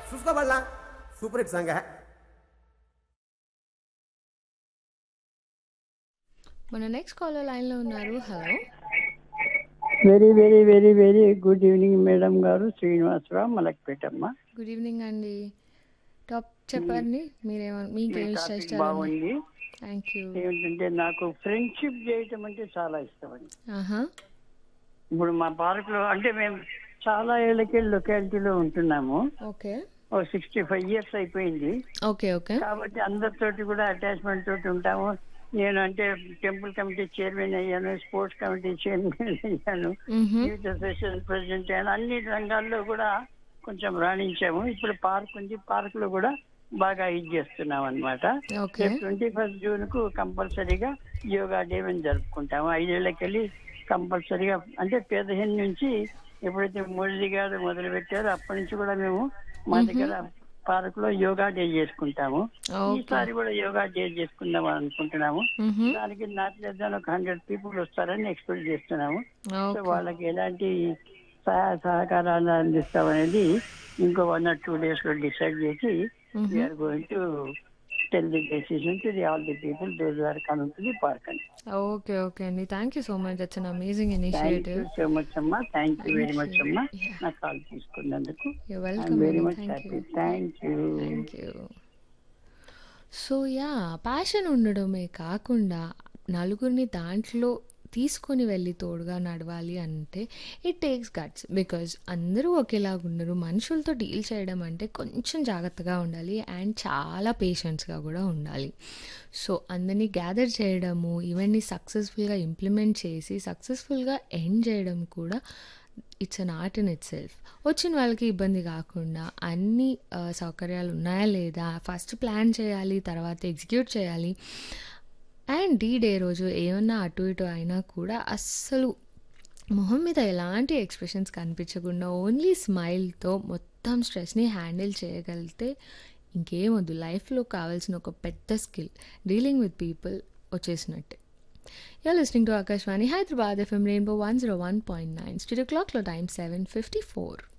చూసుకోవాలా super hit song మన next caller లైన్లో ఉన్నారు hello very very very very good evening madam గారు శ్రీనివాసరావు మలక్పేటమ్మ గుడ్ ఈవినింగ్ అండి టాప్ చెప్పండి మీరేమో మీకేం ఇష్ట టాపిక్ ఇష్టాలు బాగుంది థ్యాంక్ యూ ఏమిటంటే నాకు ఫ్రెండ్షిప్ చేయటం అంటే చాలా ఇష్టం అండి ఆహా ఇప్పుడు మా పార్క్ లో అంటే మేము చాలా ఏళ్ళకి లొకాలిటీలో ఉంటున్నాము okay O sixty five years అయిపోయింది ఓకే ఓకే కాబట్టి అందరితోటి కూడా అటాచ్మెంట్ తోటి ఉంటాము నేను అంటే టెంపుల్ కమిటీ చైర్మన్ అయ్యాను స్పోర్ట్స్ కమిటీ చైర్మన్ అయ్యాను మ్హూ. యూత్ అసోసియేషన్ ప్రెసిడెంట్ అయ్యాను అన్ని రంగాల్లో కూడా కొంచెం రాణించాము ఇప్పుడు పార్క్ ఉంది పార్క్ లో కూడా బాగా ఇది చేస్తున్నాం అనమాట ఓకే రేపు ట్వంటీ ఫస్ట్ జూన్ కు కంపల్సరీగా యోగా డే మేము జరుపుకుంటాము ఐదేళ్లకి వెళ్ళి కంపల్సరీగా అంటే పదిహేను నుంచి ఎప్పుడైతే మోడీ గారు మొదలు పెట్టారో అప్పటి నుంచి కూడా మేము మా దగ్గర పార్క్ లో యోగా డే చేసుకుంటాము ఓకే ఈసారి కూడా యోగా డే చేసుకుందాం అని అనుకుంటున్నాము మ్హూ. దానికి నాట్ లెస్ దాన్ ఒక హండ్రెడ్ పీపుల్ వస్తారని ఎక్స్పెక్ట్ చేస్తున్నాము సో ఓకే వాళ్ళకి ఎలాంటి సహాయ సహకారాలు అందిస్తామనేది ఇంకో వన్ ఆర్ టూ డేస్ లో డిసైడ్ చేసి hmm. We're going to tell the decision to the all the people those are coming to the park అండి ఓకే ఓకే అండి thank you so much that's an amazing thank you initiative so much అమ్మా thank you very much అమ్మా Yeah. నా కాల్ తీసుకున్నందుకు you I'm welcome very much thank happy you thank you thank you so yeah passion ఉండడమే కాకుండా నలుగురిని దాంట్లో తీసుకొని వెళ్ళి తోడుగా నడవాలి అంటే ఇట్ టేక్స్ గట్స్ బికాజ్ అందరూ ఒకేలాగా ఉండరు మనుషులతో డీల్ చేయడం అంటే కొంచెం జాగ్రత్తగా ఉండాలి అండ్ చాలా పేషెన్స్గా కూడా ఉండాలి సో అందరినీ గ్యాదర్ చేయడము ఇవన్నీ సక్సెస్ఫుల్గా ఇంప్లిమెంట్ చేసి సక్సెస్ఫుల్గా ఎండ్ చేయడం కూడా ఇట్స్ అన్ ఆర్ట్ ఇన్ ఇట్ సెల్ఫ్ వచ్చిన వాళ్ళకి ఇబ్బంది కాకుండా అన్ని ఆ, సౌకర్యాలు ఉన్నాయా లేదా ఫస్ట్ ప్లాన్ చేయాలి తర్వాత ఎగ్జిక్యూట్ చేయాలి అండ్ డీ డే రోజు ఏమన్నా అటు ఇటు అయినా కూడా అస్సలు మొహం మీద ఎలాంటి ఎక్స్ప్రెషన్స్ కనిపించకుండా ఓన్లీ స్మైల్తో మొత్తం స్ట్రెస్ని హ్యాండిల్ చేయగలిగితే ఇంకేమొద్దు లైఫ్లో కావాల్సిన ఒక పెద్ద స్కిల్ డీలింగ్ విత్ పీపుల్ వచ్చేసినట్టే You're listening to Akashwani Hyderabad FM Rainbow 101.9. Studio clock time 7.54.